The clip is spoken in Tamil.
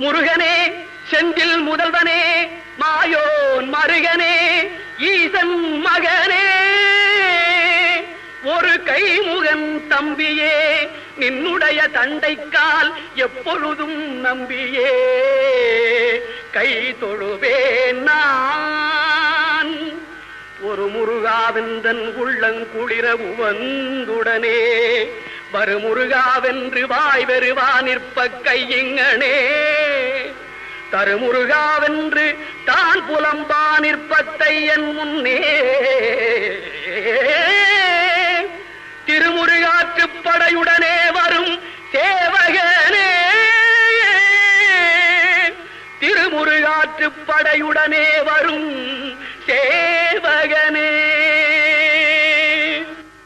முருகனே செந்தில் முதல்வனே மாயோன் மருகனே ஈசன் மகனே ஒரு கைமுகன் தம்பியே நின்னுடைய தண்டைக்கால் எப்பொழுதும் நம்பியே கை தொழுவேன் நான் ஒரு முருகாவெந்தன் உள்ளங்குளிர உவந்துடனே வரு முருகாவென்று வாய் வெறுவா நிற்ப கையிங்கனே தருமுருகாவென்று தான் புலம்பா நிற்பத்தை என் முன்னே திருமுருகாற்றுப் படையுடனே வரும் சேவகனே திருமுருகாற்றுப் படையுடனே வரும் சேவகனே